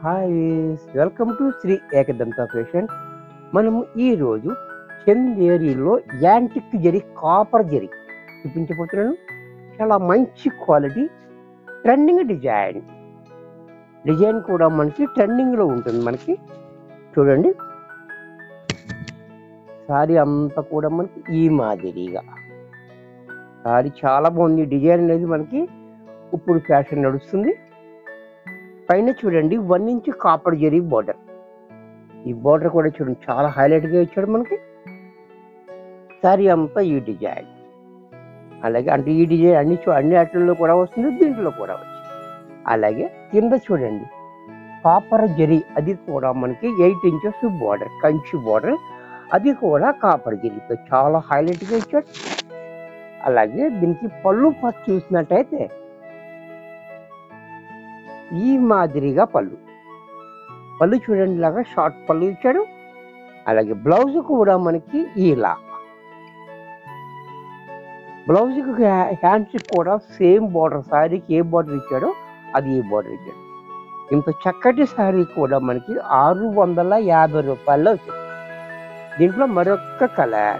hi welcome to Shri Ekadanta fashion మనము ఈరోజు చందేరిలో antique జరి కాపర్ జరి చూపించబోతున్నాను చాలా మంచి క్వాలిటీ ట్రెండింగ్ డిజైన్ డిజైన్ కూడా మనకి ట్రెండింగ్లో ఉంటుంది మనకి చూడండి సారీ అంతా కూడా మనకి ఈ మాదిరిగా సారీ చాలా బాగుంది డిజైన్ అనేది మనకి ఇప్పుడు ఫ్యాషన్ నడుస్తుంది పైన చూడండి one inch copper zari border ఈ బార్డర్ కూడా చూడండి చాలా హైలైట్ గా ఇచ్చాడు మనకి సారీ అంతా ఈ డిజైన్ అలాగే అంటే ఈ డిజైన్ అన్ని చూ అన్ని వాటిల్లో కూడా వస్తుంది దీంట్లో కూడా వచ్చింది అలాగే కింద చూడండి కాపర్ జరీ అది కూడా మనకి eight inches border Kanchi border అది కూడా కాపర్ జరీతో చాలా హైలైట్ గా ఇచ్చాడు అలాగే దీనికి పళ్ళు ఫస్ట్ చూసినట్టయితే ఈ మాదిరిగా పళ్ళు పళ్ళు చూడండి ఇలాగా షార్ట్ పళ్ళు ఇచ్చాడు అలాగే బ్లౌజ్ కూడా మనకి ఇలా బ్లౌజ్ హ్యాండ్స్ కూడా సేమ్ బార్డర్ శారీకి ఏ బార్డర్ ఇచ్చాడో అది ఈ బార్డర్ ఇచ్చాడు ఇంత చక్కటి శారీ కూడా మనకి ఆరు వందల యాభై రూపాయల్లో వచ్చింది దీంట్లో మరొక కలర్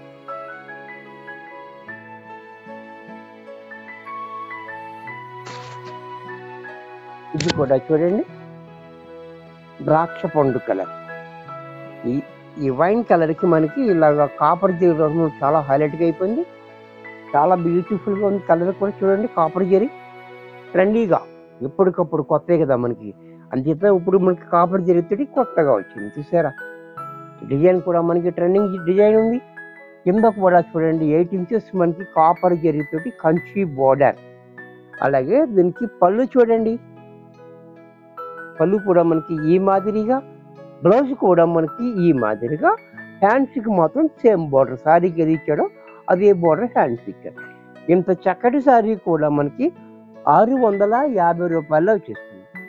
ఇది కూడా చూడండి ద్రాక్ష పండు కలర్ ఈ ఈ వైన్ కలర్ కి మనకి ఇలాగ కాపర్ జరీ రంగు చాలా హైలైట్ గా అయిపోయింది చాలా బ్యూటిఫుల్ గా ఉంది కలర్ కూడా చూడండి కాపర్ జరీ ట్రెండీగా ఎప్పటికప్పుడు కొత్త కదా మనకి అంచేత ఇప్పుడు మనకి కాపర్ జరీతోటి కొత్తగా వచ్చింది చూసారా డిజైన్ కూడా మనకి ట్రెండింగ్ డిజైన్ ఉంది కింద కూడా చూడండి ఎయిట్ ఇంచెస్ మనకి కాపర్ జరీతోటి కంచి బోర్డర్ అలాగే దీనికి పళ్ళు చూడండి పళ్ళు కూడా మనకి ఈ మాదిరిగా బ్లౌజ్ కూడా మనకి ఈ మాదిరిగా హ్యాండ్స్ కి మాత్రం సేమ్ బార్డర్ శారీకి ఏది ఇచ్చాడో అదే బార్డర్ హ్యాండ్స్ ఇచ్చాడు ఇంత చక్కటి శారీ కూడా మనకి ఆరు వందల యాభై రూపాయల్లో వచ్చేస్తుంది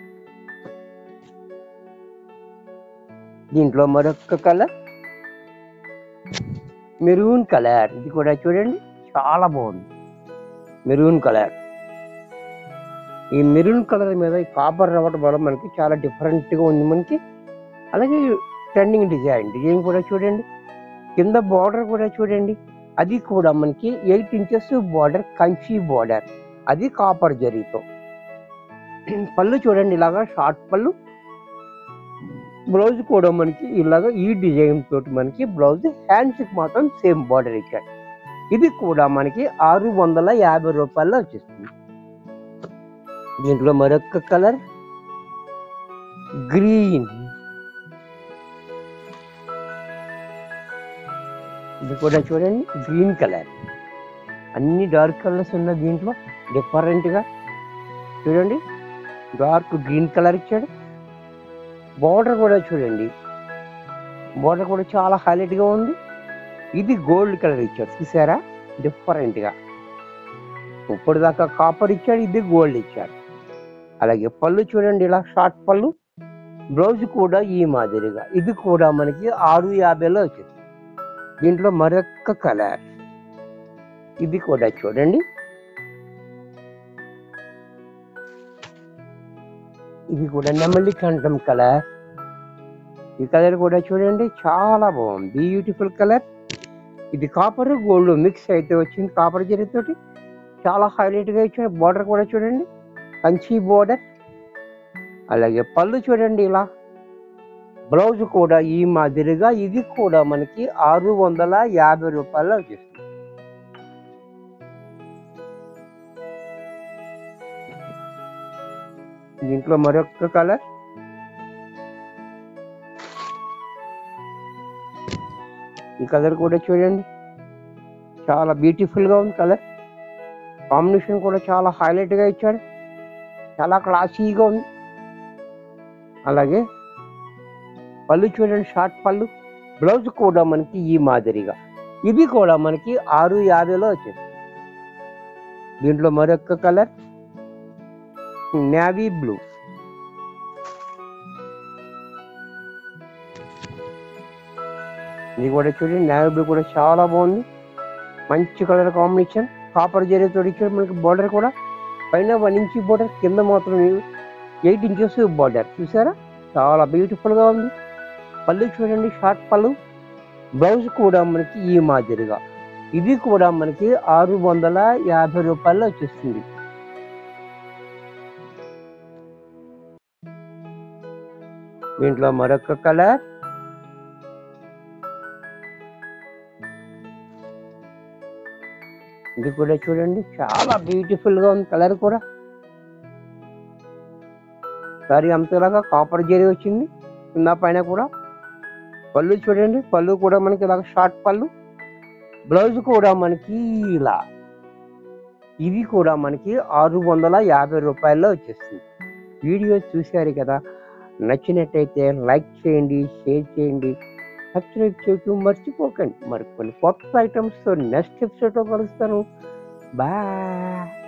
దీంట్లో మరొక కలర్ మెరూన్ కలర్ ఇది కూడా చూడండి చాలా బాగుంది మెరూన్ కలర్ ఈ మెరూన్ కలర్ మీద ఈ కాపర్ రావడం వల్ల మనకి చాలా డిఫరెంట్ గా ఉంది మనకి అలాగే ట్రెండింగ్ డిజైన్ డిజైన్ కూడా చూడండి కింద బార్డర్ కూడా చూడండి అది కూడా మనకి eight inches border Kanchi border అది కాపర్ జరీతో పళ్ళు చూడండి ఇలాగా షార్ట్ పళ్ళు బ్లౌజ్ కూడా మనకి ఇలాగా ఈ డిజైన్ తోటి మనకి బ్లౌజ్ హ్యాండ్స్ కి మాత్రం సేమ్ బార్డర్ ఇచ్చాడు ఇది కూడా మనకి ఆరు వందల యాభై రూపాయల్లో వచ్చేస్తుంది దీంట్లో మరొక కలర్ గ్రీన్ ఇది కూడా చూడండి గ్రీన్ కలర్ అన్ని డార్క్ కలర్స్ ఉన్న దీంట్లో డిఫరెంట్ గా చూడండి డార్క్ గ్రీన్ కలర్ ఇచ్చాడు బార్డర్ కూడా చూడండి బార్డర్ కూడా చాలా హైలైట్ గా ఉంది ఇది గోల్డ్ కలర్ ఇచ్చాడు చూసారా డిఫరెంట్ గా ఇప్పుడు దాకా కాపర్ ఇచ్చాడు ఇది గోల్డ్ ఇచ్చాడు అలాగే పళ్ళు చూడండి ఇలా షార్ట్ పళ్ళు బ్లౌజ్ కూడా ఈ మాదిరిగా ఇది కూడా మనకి ఆరు యాభైలో వచ్చింది దీంట్లో మరొక కలర్ ఇది కూడా చూడండి ఇది కూడా నెమలి కంఠం కలర్ ఈ కలర్ కూడా చూడండి చాలా బాగుంది బ్యూటిఫుల్ కలర్ ఇది కాపర్ గోల్డ్ మిక్స్ అయితే వచ్చింది కాపర్ జరీతోటి చాలా హైలైట్ గా ఇచ్చాడు బార్డర్ కూడా చూడండి కంచి బోర్డర్ అలాగే పళ్ళు చూడండి ఇలా బ్లౌజ్ కూడా ఈ మాదిరిగా ఇది కూడా మనకి ఆరు వందల యాభై రూపాయలు వచ్చేస్తుంది దీంట్లో మరొక కలర్ ఈ కలర్ కూడా చూడండి చాలా బ్యూటిఫుల్ గా ఉంది కలర్ కాంబినేషన్ కూడా చాలా హైలైట్ గా ఇచ్చాడు చాలా క్లాసీగా ఉంది అలాగే పళ్ళు చూడండి షార్ట్ పళ్ళు బ్లౌజ్ కూడా మనకి ఈ మాదిరిగా ఇది కూడా మనకి ఆరు యాభైలో వచ్చేస్తుంది దీంట్లో మరొక కలర్ నేవీ బ్లూ ఇది కూడా చూడండి నేవీ బ్లూ కూడా చాలా బాగుంది మంచి కలర్ కాంబినేషన్ కాపర్ జరీతో ఇచ్చాడు మనకి బార్డర్ కూడా పైన వన్ ఇంచ్ బార్డర్ కింద మాత్రం ఎయిట్ ఇంచెస్ బార్డర్ చూసారా చాలా బ్యూటిఫుల్ గా ఉంది పళ్ళు చూడండి షార్ట్ పళ్ళు బ్లౌజ్ కూడా మనకి ఈ మాదిరిగా ఇది కూడా మనకి ఆరు వందల యాభై రూపాయల్లో వచ్చేస్తుంది దీంట్లో మరొక కలర్ ఇది కూడా చూడండి చాలా బ్యూటిఫుల్ గా ఉంది కలర్ కూడా సారీ అంతలాగా కాపర్ జరీ వచ్చింది కింద పైన కూడా పళ్ళు చూడండి పళ్ళు కూడా మనకి ఇలాగ షార్ట్ పళ్ళు బ్లౌజ్ కూడా మనకి ఇలా ఇది కూడా మనకి ఆరు వందల యాభై రూపాయల్లో వచ్చేస్తుంది వీడియో చూశారు కదా నచ్చినట్టయితే లైక్ చేయండి షేర్ చేయండి సబ్స్క్రైబ్ చేయటం మర్చిపోకండి మరి కొన్ని కొత్త ఐటమ్స్తో నెక్స్ట్ ఎపిసోడ్లో కలుస్తాను బాయ్